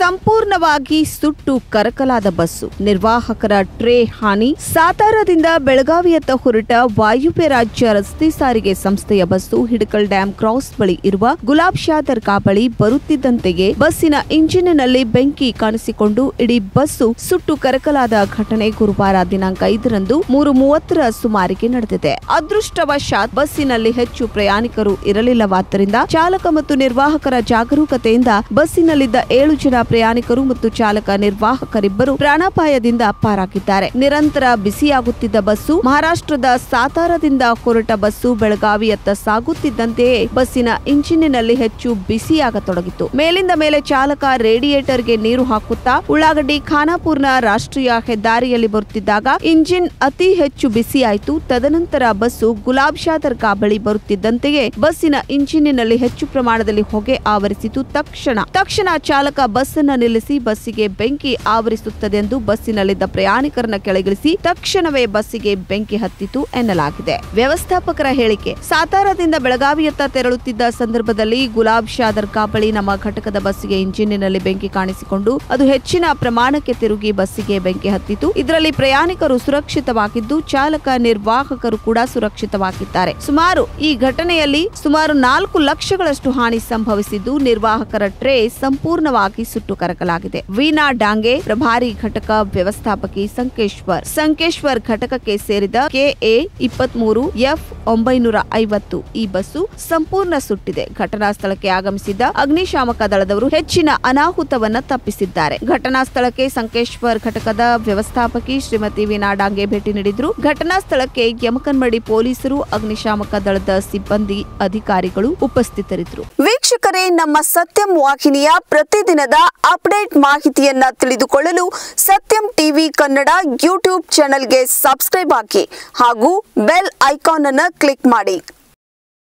ಸಂಪೂರ್ಣವಾಗಿ ಸುಟ್ಟು ಕರಕಲಾದ bus ನಿರ್ವಾಹಕರ tray ಹಾನಿ ಸಾತಾರದಿಂದ ಬೆಳಗಾವಿಯತ್ತ ಹೊರಟ ವಾಯುವ್ಯ ರಾಜ್ಯ ರಸ್ತೆ ಸಾರಿಗೆ ಸಂಸ್ಥೆಯ ಬಸ್ಸು ಹಿಡಕಲ್ ಡ್ಯಾಂ ಕ್ರಾಸ್ ಬಳಿ ಇರುವ ಗುಲಾಬ್ ಶಾ ದರ್ಗಾ ಬಳಿ ಬರುತ್ತಿದ್ದಂತೆಯೇ ಬಸ್ಸಿನ ಇಂಜಿನ್ನಲ್ಲಿ ಬೆಂಕಿ ಕಾಣಿಸಿಕೊಂಡು ಇಡೀ ಬಸ್ಸು ಸುಟ್ಟು ಕರಕಲಾದ ಘಟನೆ ಗುರುವಾರ ದಿನಾಂಕ ಐದರಂದು ಮೂರು ಮೂವತ್ತರ ಸುಮಾರಿಗೆ ನಡೆದಿದೆ ಅದೃಷ್ಟವಶಾತ್ ಬಸ್ಸಿನಲ್ಲಿ ಹೆಚ್ಚು ಪ್ರಯಾಣಿಕರು ಇರಲಿಲ್ಲವಾದ್ದರಿಂದ ಚಾಲಕ ಮತ್ತು ನಿರ್ವಾಹಕರ ಜಾಗರೂಕತೆಯಿಂದ ಬಸ್ಸಿನಲ್ಲಿದ್ದ ಏಳು ಜನ ಪ್ರಯಾಣಿಕರು ಮತ್ತು ಚಾಲಕ ನಿರ್ವಾಹಕರಿಬ್ಬರು ಪ್ರಾಣಾಪಾಯದಿಂದ ಪಾರಾಗಿದ್ದಾರೆ ನಿರಂತರ ಬಿಸಿಯಾಗುತ್ತಿದ್ದ ಬಸ್ಸು ಮಹಾರಾಷ್ಟ್ರದ ಸಾತಾರದಿಂದ ಹೊರಟ ಬಸ್ಸು ಬೆಳಗಾವಿಯತ್ತ ಸಾಗುತ್ತಿದ್ದಂತೆಯೇ ಬಸ್ಸಿನ ಇಂಜಿನ್ನಲ್ಲಿ ಹೆಚ್ಚು ಬಿಸಿಯಾಗತೊಡಗಿತು ಮೇಲಿಂದ ಮೇಲೆ ಚಾಲಕ ರೇಡಿಯೇಟರ್ಗೆ ನೀರು ಹಾಕುತ್ತಾ ಉಳ್ಳಾಗಡ್ಡಿ ಖಾನಾಪುರ್ನ ರಾಷ್ಟ್ರೀಯ ಹೆದ್ದಾರಿಯಲ್ಲಿ ಬರುತ್ತಿದ್ದಾಗ ಇಂಜಿನ್ ಅತಿ ಹೆಚ್ಚು ಬಿಸಿಯಾಯಿತು ತದನಂತರ ಬಸ್ಸು ಗುಲಾಬ್ ಶಾ ದರ್ಗಾ ಬಳಿ ಬರುತ್ತಿದ್ದಂತೆಯೇ ಬಸ್ಸಿನ ಇಂಜಿನ್ನಲ್ಲಿ ಹೆಚ್ಚು ಪ್ರಮಾಣದಲ್ಲಿ ಹೊಗೆ ಆವರಿಸಿತು ತಕ್ಷಣ ತಕ್ಷಣ ಚಾಲಕ ಬಸ್ ಅನ್ನ ನಿಲ್ಲಿಸಿ ಬಸ್ಸಿಗೆ ಬೆಂಕಿ ಆವರಿಸುತ್ತದೆ ಎಂದು ಬಸ್ಸಿನಲ್ಲಿದ್ದ ಪ್ರಯಾಣಿಕರನ್ನ ಕೆಳಗಿಳಿಸಿ ತಕ್ಷಣವೇ ಬಸ್ಸಿಗೆ ಬೆಂಕಿ ಹತ್ತಿತು ಎನ್ನಲಾಗಿದೆ ವ್ಯವಸ್ಥಾಪಕರ ಹೇಳಿಕೆ ಸಾತಾರದಿಂದ ಬೆಳಗಾವಿಯತ್ತ ತೆರಳುತ್ತಿದ್ದ ಸಂದರ್ಭದಲ್ಲಿ ಗುಲಾಬ್ ಶಾ ದರ್ಗಾ ಬಳಿ ನಮ್ಮ ಘಟಕದ ಬಸ್ಸಿಗೆ ಇಂಜಿನ್ನಲ್ಲಿ ಬೆಂಕಿ ಕಾಣಿಸಿಕೊಂಡು ಅದು ಹೆಚ್ಚಿನ ಪ್ರಮಾಣಕ್ಕೆ ತಿರುಗಿ ಬಸ್ಸಿಗೆ ಬೆಂಕಿ ಹತ್ತಿತು ಇದರಲ್ಲಿ ಪ್ರಯಾಣಿಕರು ಸುರಕ್ಷಿತವಾಗಿದ್ದು ಚಾಲಕ ನಿರ್ವಾಹಕರು ಕೂಡ ಸುರಕ್ಷಿತವಾಗಿದ್ದಾರೆ ಸುಮಾರು ಈ ಘಟನೆಯಲ್ಲಿ ಸುಮಾರು ನಾಲ್ಕು ಲಕ್ಷಗಳಷ್ಟು ಹಾನಿ ಸಂಭವಿಸಿದ್ದು ನಿರ್ವಾಹಕರ ಟ್ರೇ ಸಂಪೂರ್ಣವಾಗಿ ಸುಟ್ಟು ಕರಕಲಾಗಿದೆ ವೀಣಾ ಡಾಂಗೆ ಪ್ರಭಾರಿ ಘಟಕ ವ್ಯವಸ್ಥಾಪಕಿ ಸಂಕೇಶ್ವರ್ ಸಂಕೇಶ್ವರ್ ಘಟಕಕ್ಕೆ ಸೇರಿದ ಕೆಎ ಇಪ್ಪತ್ಮೂರು ಎಫ್ ಒಂಬೈನೂರ ಐವತ್ತು ಈ ಬಸ್ಸು ಸಂಪೂರ್ಣ ಸುಟ್ಟಿದೆ ಘಟನಾ ಸ್ಥಳಕ್ಕೆ ಆಗಮಿಸಿದ್ದ ಅಗ್ನಿಶಾಮಕ ದಳದವರು ಹೆಚ್ಚಿನ ಅನಾಹುತವನ್ನ ತಪ್ಪಿಸಿದ್ದಾರೆ ಘಟನಾ ಸ್ಥಳಕ್ಕೆ ಸಂಕೇಶ್ವರ್ ಘಟಕದ ವ್ಯವಸ್ಥಾಪಕಿ ಶ್ರೀಮತಿ ವೀಣಾ ಡಾಂಗೆ ಭೇಟಿ ನೀಡಿದ್ರು ಘಟನಾ ಸ್ಥಳಕ್ಕೆ ಯಮಕನ್ಮಡಿ ಪೊಲೀಸರು ಅಗ್ನಿಶಾಮಕ ದಳದ ಸಿಬ್ಬಂದಿ ಅಧಿಕಾರಿಗಳು ಉಪಸ್ಥಿತರಿದ್ದರು ವೀಕ್ಷಕರೇ ನಮ್ಮ ಸತ್ಯಂ ವಾಹಿನಿಯ ಪ್ರತಿದಿನದ ಅಪ್ಡೇಟ್ ಮಾಹಿತಿಯನ್ನ ತಿಳಿದುಕೊಳ್ಳಲು ಸತ್ಯಂ ಟಿವಿ ಕನ್ನಡ ಯೂಟ್ಯೂಬ್ ಚಾನೆಲ್ಗೆ ಸಬ್ಸ್ಕ್ರೈಬ್ ಹಾಕಿ ಹಾಗೂ ಬೆಲ್ ಐಕಾನ್ ಅನ್ನು ಕ್ಲಿಕ್ ಮಾಡಿ